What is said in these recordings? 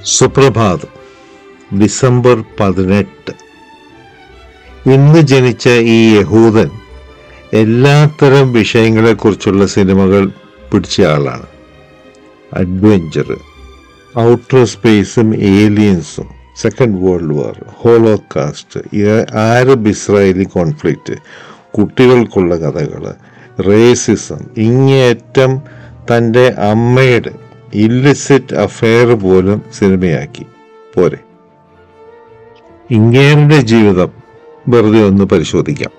സുപ്രഭാതം ഡിസംബർ പതിനെട്ട് ഇന്ന് ജനിച്ച ഈ യഹൂദൻ എല്ലാത്തരം വിഷയങ്ങളെക്കുറിച്ചുള്ള സിനിമകൾ പിടിച്ച ആളാണ് അഡ്വഞ്ചർ ഔട്ടർ സ്പേസും ഏലിയൻസും second world war holocaust Arab Israeli conflict കുട്ടികൾക്കുള്ള കഥകൾ റേസിസം ഇങ്ങേയറ്റം തൻ്റെ അമ്മയുടെ ഇല്ലിസിറ്റ് അഫെയർ പോലും സിനിമയാക്കി പോരെ ഇങ്ങേരുടെ ജീവിതം വെറുതെ ഒന്ന് പരിശോധിക്കാം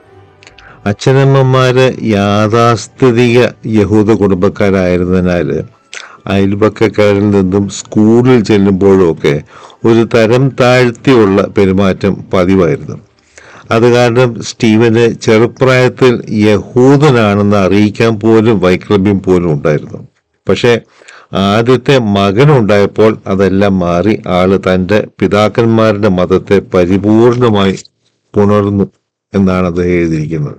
അച്ഛനമ്മമാര് യാഥാസ്ഥിതിക യഹൂദ കുടുംബക്കാരായിരുന്നതിനാൽ അയൽപക്കക്കാരിൽ നിന്നും സ്കൂളിൽ ചെല്ലുമ്പോഴൊക്കെ ഒരു തരം താഴ്ത്തിയുള്ള പെരുമാറ്റം പതിവായിരുന്നു അത് കാരണം സ്റ്റീവന് ചെറുപ്രായത്തിൽ യഹൂദനാണെന്ന് അറിയിക്കാൻ പോലും വൈക്ലഭ്യം പോലും ഉണ്ടായിരുന്നു പക്ഷേ ആദ്യത്തെ മകനുണ്ടായപ്പോൾ അതെല്ലാം മാറി ആള് തൻ്റെ പിതാക്കന്മാരുടെ മതത്തെ പരിപൂർണമായി പുണർന്നു എന്നാണ് അത് എഴുതിയിരിക്കുന്നത്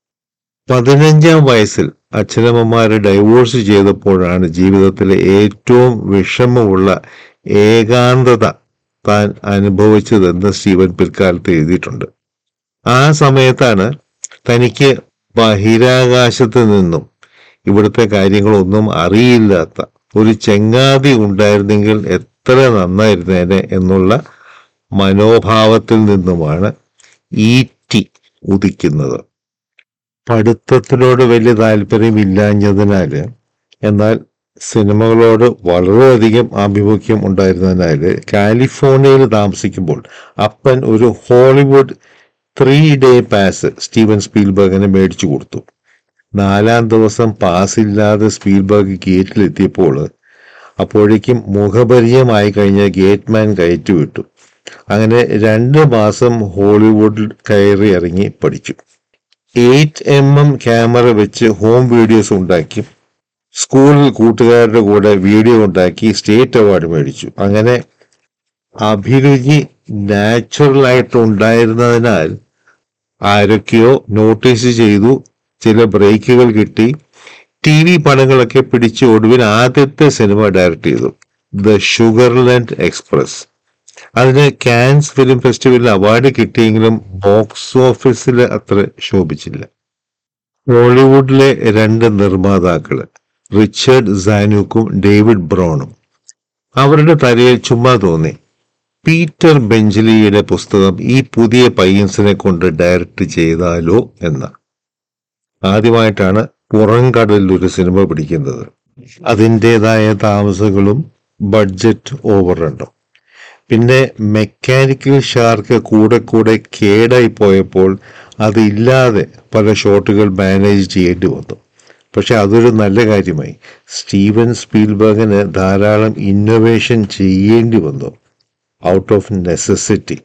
പതിനഞ്ചാം വയസ്സിൽ അച്ഛനമ്മമാരെ ഡൈവോഴ്സ് ചെയ്തപ്പോഴാണ് ജീവിതത്തിലെ ഏറ്റവും വിഷമമുള്ള ഏകാന്തത താൻ അനുഭവിച്ചതെന്ന് സ്റ്റീവൻ പിൽക്കാലത്ത് എഴുതിയിട്ടുണ്ട് ആ സമയത്താണ് തനിക്ക് ബഹിരാകാശത്ത് നിന്നും ഇവിടുത്തെ കാര്യങ്ങളൊന്നും അറിയില്ലാത്ത ഒരു ചെങ്ങാതി ഉണ്ടായിരുന്നെങ്കിൽ എത്ര നന്നായിരുന്നേനെ എന്നുള്ള മനോഭാവത്തിൽ നിന്നുമാണ് ഈ ടി ഉദിക്കുന്നത് പഠിത്തത്തിനോട് വലിയ താല്പര്യമില്ലാഞ്ഞതിനാൽ എന്നാൽ സിനിമകളോട് വളരെയധികം ആഭിമുഖ്യം ഉണ്ടായിരുന്നതിനാൽ കാലിഫോർണിയയിൽ താമസിക്കുമ്പോൾ അപ്പൻ ഒരു Hollywood three day pass Steven സ്പീൽബർഗിന് മേടിച്ചു കൊടുത്തു നാലാം ദിവസം പാസില്ലാതെ സ്പീൽബർഗ് ഗേറ്റിലെത്തിയപ്പോൾ അപ്പോഴേക്കും മുഖപരിചയമായി കഴിഞ്ഞ ഗേറ്റ്മാൻ കയറ്റി വിട്ടു അങ്ങനെ രണ്ട് മാസം ഹോളിവുഡിൽ കയറി ഇറങ്ങി പഠിച്ചു എയ്റ്റ് എം എം ക്യാമറ വെച്ച് ഹോം വീഡിയോസ് ഉണ്ടാക്കി സ്കൂളിൽ കൂട്ടുകാരുടെ കൂടെ വീഡിയോ ഉണ്ടാക്കി സ്റ്റേറ്റ് അവാർഡ് മേടിച്ചു അങ്ങനെ അഭിരുചി നാച്ചുറൽ ആയിട്ട് ഉണ്ടായിരുന്നതിനാൽ ആരൊക്കെയോ നോട്ടീസ് ചെയ്തു ചില ബ്രേക്കുകൾ കിട്ടി ടി വി പടങ്ങളൊക്കെ പിടിച്ച് ഒടുവിൽ ആദ്യത്തെ സിനിമ ഡയറക്റ്റ് ചെയ്തു ദ ഷുഗർലാൻഡ് എക്സ്പ്രസ് അതിന് കാൻസ് ഫിലിം ഫെസ്റ്റിവലിൽ അവാർഡ് കിട്ടിയെങ്കിലും ബോക്സ് ഓഫീസിൽ അത്ര ശോഭിച്ചില്ല ഹോളിവുഡിലെ രണ്ട് നിർമ്മാതാക്കള് റിച്ചർഡ് സാനൂക്കും ഡേവിഡ് ബ്രൗണും അവരുടെ തലയിൽ ചുമ്മാ തോന്നി പീറ്റർ ബെഞ്ചലിയുടെ പുസ്തകം ഈ പുതിയ പയ്യൻസിനെ കൊണ്ട് ഡയറക്റ്റ് ചെയ്താലോ എന്ന് ആദ്യമായിട്ടാണ് പുറംകടലിൽ ഒരു സിനിമ പിടിക്കുന്നത് അതിൻ്റെതായ താമസങ്ങളും ബഡ്ജറ്റ് ഓവർറണ്ടും പിന്നെ മെക്കാനിക്കൽ ഷാർക്ക് കൂടെ കൂടെ കേടായി പോയപ്പോൾ അതില്ലാതെ പല ഷോട്ടുകൾ മാനേജ് ചെയ്യേണ്ടി വന്നു പക്ഷെ അതൊരു നല്ല കാര്യമായി സ്റ്റീവൻ സ്പീൽബർഗിന് ധാരാളം ഇന്നോവേഷൻ ചെയ്യേണ്ടി വന്നു ഔട്ട് ഓഫ് നെസസിറ്റി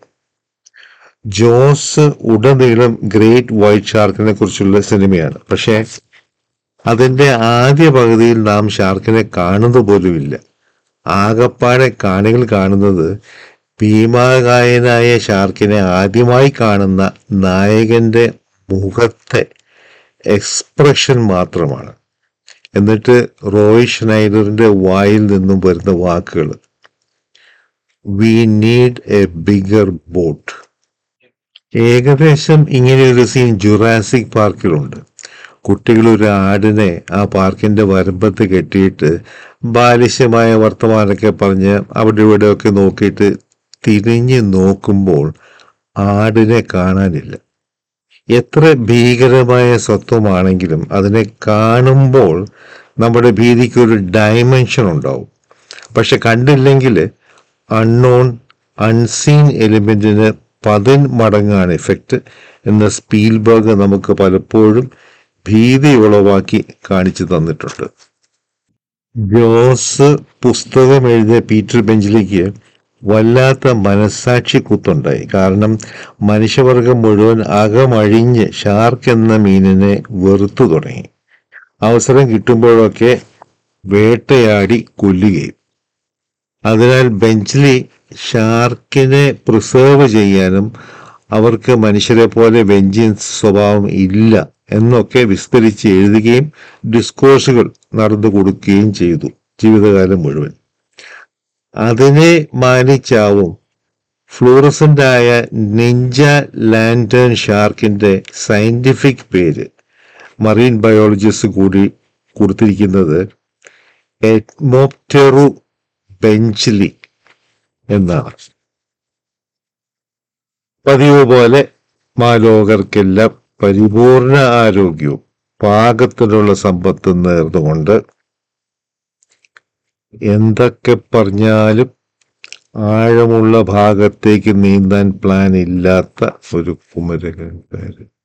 ജോസ് ഉടനീളം ഗ്രേറ്റ് വൈറ്റ് ഷാർക്കിനെ കുറിച്ചുള്ള സിനിമയാണ് പക്ഷേ അതിന്റെ ആദ്യ പകുതിയിൽ നാം ഷാർക്കിനെ കാണുന്നത് പോലുമില്ല ആകപ്പാടെ കാണികൾ കാണുന്നത് ഭീമാകായനായ ഷാർക്കിനെ ആദ്യമായി കാണുന്ന നായകന്റെ മുഖത്തെ എക്സ്പ്രഷൻ മാത്രമാണ് എന്നിട്ട് റോയ് ഷ്നൈഡറിന്റെ വായിൽ നിന്നും വരുന്ന വാക്കുകൾ we need a bigger boat ഏകദേശം ഇങ്ങനെ ഒരു സീൻ ജുറാസിക് പാർക്കിലുണ്ട് കുട്ടികൾ ഒരു ആടിനെ ആ പാർക്കിന്റെ വരമ്പത്ത് കെട്ടിയിട്ട് ബാലിശ്യമായ വർത്തമാനമൊക്കെ പറഞ്ഞ് അവിടെ ഇവിടെയൊക്കെ നോക്കിയിട്ട് തിരിഞ്ഞ് നോക്കുമ്പോൾ ആടിനെ കാണാനില്ല എത്ര ഭീകരമായ സ്വത്വമാണെങ്കിലും അതിനെ കാണുമ്പോൾ നമ്മുടെ ഭീതിക്ക് ഒരു ഡയമെൻഷൻ ഉണ്ടാവും പക്ഷെ കണ്ടില്ലെങ്കിൽ അൺനോൺ അൺസീൻ എലിമെന്റിന് പതിൻ മടങ്ങാണ് ഇഫക്റ്റ് എന്ന സ്പീൽബർഗ് നമുക്ക് പലപ്പോഴും ഭീതി ഉളവാക്കി കാണിച്ചു തന്നിട്ടുണ്ട് ജോസ് പുസ്തകം എഴുതിയ പീറ്റർ ബെഞ്ചിലേക്ക് വല്ലാത്ത മനസ്സാക്ഷി കുത്തുണ്ടായി കാരണം മനുഷ്യവർഗം മുഴുവൻ അകമഴിഞ്ഞ് ഷാർക്ക് എന്ന മീനിനെ വെറുത്തു തുടങ്ങി അവസരം കിട്ടുമ്പോഴൊക്കെ വേട്ടയാടി കൊല്ലുകയും അതിനാൽ ബെഞ്ചിലി ഷാർക്കിനെ പ്രിസേർവ് ചെയ്യാനും അവർക്ക് മനുഷ്യരെ പോലെ വെഞ്ചിൻസ് സ്വഭാവം ഇല്ല എന്നൊക്കെ വിസ്തരിച്ച് എഴുതുകയും ഡിസ്കോഴ്സുകൾ നടന്നു കൊടുക്കുകയും ചെയ്തു ജീവിതകാലം മുഴുവൻ അതിനെ മാനിച്ചാവും ഫ്ലൂറസന്റ് ആയ നിഞ്ച ലാൻഡേൺ ഷാർക്കിന്റെ സയന്റിഫിക് പേര് മറീൻ ബയോളജിസ്റ്റ് കൂടി കൊടുത്തിരിക്കുന്നത് എറ്റ്മോപ്റ്റെറു ബെഞ്ചിലി എന്നാണ് പതിവ് പോലെ മാലോകർക്കെല്ലാം പരിപൂർണ ആരോഗ്യവും പാകത്തിനുള്ള സമ്പത്തും നേർന്നുകൊണ്ട് എന്തൊക്കെ പറഞ്ഞാലും ആഴമുള്ള ഭാഗത്തേക്ക് നീന്താൻ പ്ലാൻ ഇല്ലാത്ത ഒരു കുമരകക്കാരൻ